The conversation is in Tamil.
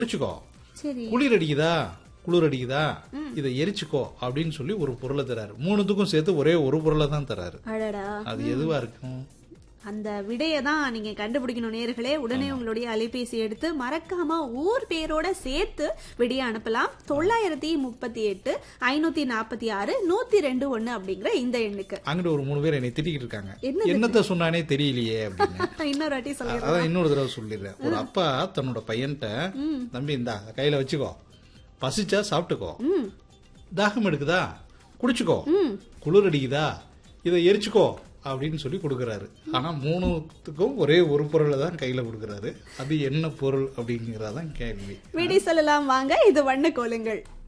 குடிச்சுக்கோ சரி குளிர் அடிக்குதா குளிர் அடிக்குதா இதை எரிச்சுக்கோ அப்படின்னு சொல்லி ஒரு பொருளை தராரு மூணுத்துக்கும் சேர்த்து ஒரே ஒரு பொருளை தான் தராரு அடடா அது எதுவா இருக்கும் அந்த விடையை தான் நீங்க கண்டுபிடிக்கணும் நேர்களே உடனே உங்களுடைய அலைபேசி எடுத்து மறக்காம ஊர் பேரோட சேர்த்து விடைய அனுப்பலாம் தொள்ளாயிரத்தி முப்பத்தி எட்டு ஐநூத்தி நாற்பத்தி ஆறு நூத்தி ரெண்டு ஒண்ணு அப்படிங்கிற இந்த எண்ணுக்கு அங்கிட்டு ஒரு மூணு பேர் என்னை திட்டிக்கிட்டு இருக்காங்க என்னது? என்னத்த சொன்னானே தெரியலையே அப்படின்னு இன்னொரு வாட்டி சொல்லிடுறேன் அதான் இன்னொரு தடவை சொல்லிடுறேன் ஒரு அப்பா தன்னோட பையன்கிட்ட தம்பி இந்தா கையில வச்சுக்கோ பசிச்சா சாப்பிட்டுக்கோ ம் தாகம் எடுக்குதா குடிச்சுக்கோ ம் குளிர் அடிக்குதா இதை எரிச்சுக்கோ அப்படின்னு சொல்லி கொடுக்கறாரு ஆனா மூணுத்துக்கும் ஒரே ஒரு பொருளை தான் கையில கொடுக்கறாரு அது என்ன பொருள் அப்படிங்கறதான் கேள்வி விடை சொல்லலாம் வாங்க இது வண்ண கோலுங்கள்